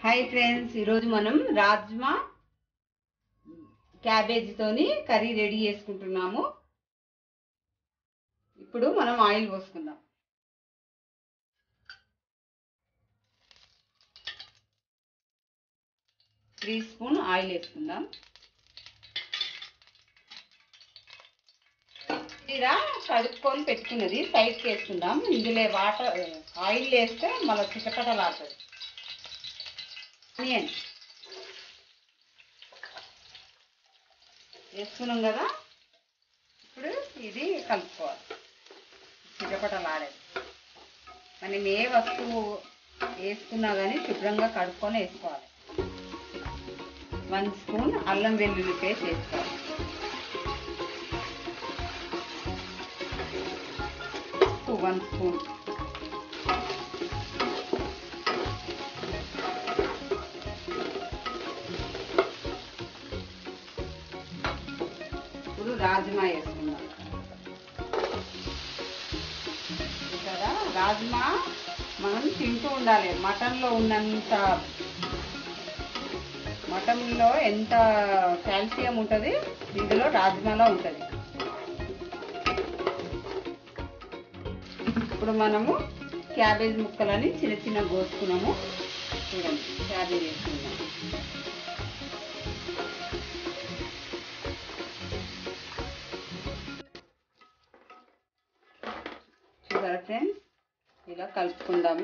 hi friends ఈరోజు మనం rajma క్యాబేజీతోని curry ready చేసుకుంటున్నాము ఇప్పుడు మనం ఆయిల్ పోసుకుందాం త్రీ స్పూన్ ఆయిల్ వేసుకుందాం ఇలా కడుక్కొని పెట్టుకున్నది సైడ్కి వేసుకుందాం ఇందులో వాటర్ ఆయిల్ వేస్తే మళ్ళీ చిటపటలాడుతుంది ఆనియన్ వేసుకున్నాం కదా ఇప్పుడు ఇది కలుపుకోవాలి చిటపటలాడేది మనం ఏ వస్తువు వేసుకున్నా కానీ శుభ్రంగా కడుక్కొని వేసుకోవాలి వన్ స్పూన్ అల్లం వెల్లుల్లి పేస్ట్ వేసుకోవాలి ఉప్పు వన్ స్పూన్ ఇప్పుడు రాజ్మా వేసుకుందాం కదా రాజ్మా మనం తింటూ ఉండాలి మటన్లో ఉన్నంత మటన్లో ఎంత కాల్షియం ఉంటుంది ఇందులో రాజ్మాలో ఉంటుంది ఇప్పుడు మనము క్యాబేజ్ ముక్కలని చిన్న చిన్న కోసుకున్నాము చూడండి క్యాబేజ్ వేసుకుందాం చూసారా ఫ్రెండ్స్ ఇలా కలుపుకుందాము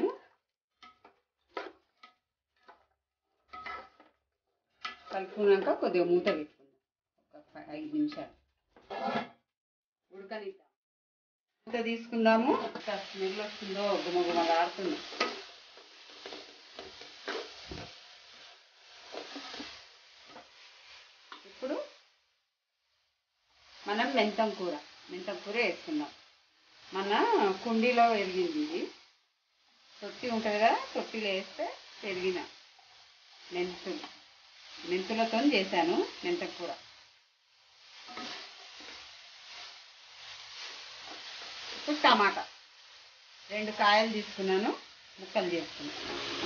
కలుపుకున్నాక కొద్దిగా మూత పెట్టుకుందాం ఒక ఫై- ఐదు నిమిషాలు ఉడకనిద్దాం మూత తీసుకుందాము ఎంత స్మెల్ వస్తుందో గుమగుమలాడుతుంది ఇప్పుడు మనం మెంతం కూర మెంతం కూర వేసుకుందాం మన కుండీలో పెరిగింది ఇది తొట్టి ఉంటుంది కదా తొట్టిలో వేస్తే పెరిగిన మెంతులు మెంతులతో చేశాను మెంతం కూర ఇప్పుడు టమాటా రెండు కాయలు తీసుకున్నాను ముక్కలు చేసుకున్నాను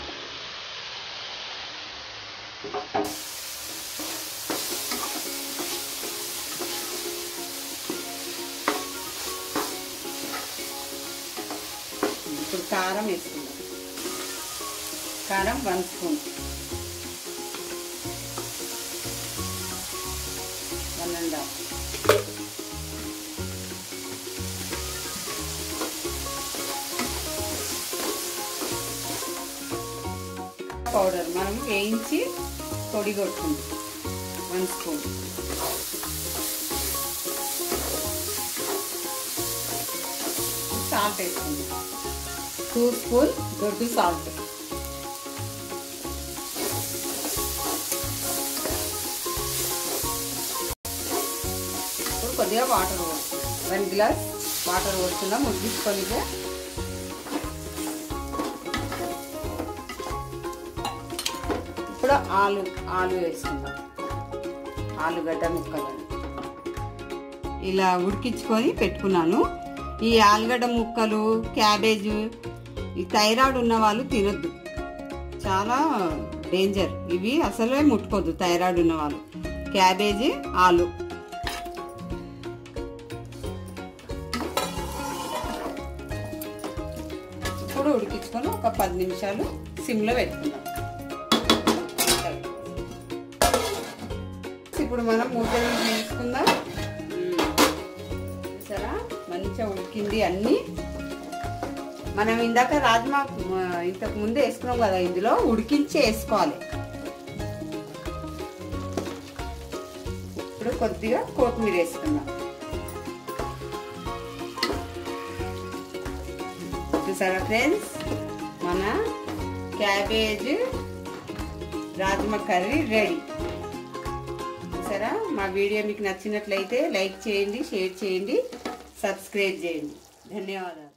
ఇప్పుడు కారం వేసుకుందాం కారం one spoon one and half powder మనం వేయించి పొడి కొట్టుకుంటాం వన్ స్పూన్ సాల్ట్ వేసుకుందాం టూ స్పూన్ దొడ్డు సాల్ట్ ఇప్పుడు కొద్దిగా వాటర్ పోస్తుంది వన్ గ్లాస్ వాటర్ పోస్తున్నాం ముగ్గించుకొని ఇప్పుడు ఆలు ఆలు వేసుకుందాం ఆలుగడ్డ ముక్కలు ఇలా ఉడికించుకొని పెట్టుకున్నాను ఈ ఆలుగడ్డ ముక్కలు క్యాబేజ్ ఈ థైరాయిడ్ ఉన్న వాళ్ళు తినొద్దు చాలా డేంజర్ ఇవి అసలే ముట్టుకోద్దు థైరాయిడ్ ఉన్న వాళ్ళు క్యాబేజీ ఆలు ఇప్పుడు ఉడికించుకొని ఒక పది నిమిషాలు సిమ్లో పెట్టుకుందాం ఇప్పుడు మనం మూత తీసుకుందాం చూసారా మంచిగా ఉడికింది అన్నీ మనం ఇందాక రాజ్మా ఇంతకు ముందు వేసుకున్నాం కదా ఇందులో ఉడికించి వేసుకోవాలి ఇప్పుడు కొద్దిగా కొత్తిమీర వేసుకుందాం చూసారా ఫ్రెండ్స్ మన క్యాబేజ్ రాజ్మా కర్రీ రెడీ చూసారా మా వీడియో మీకు నచ్చినట్లయితే లైక్ చేయండి షేర్ చేయండి సబ్స్క్రైబ్ చేయండి ధన్యవాదాలు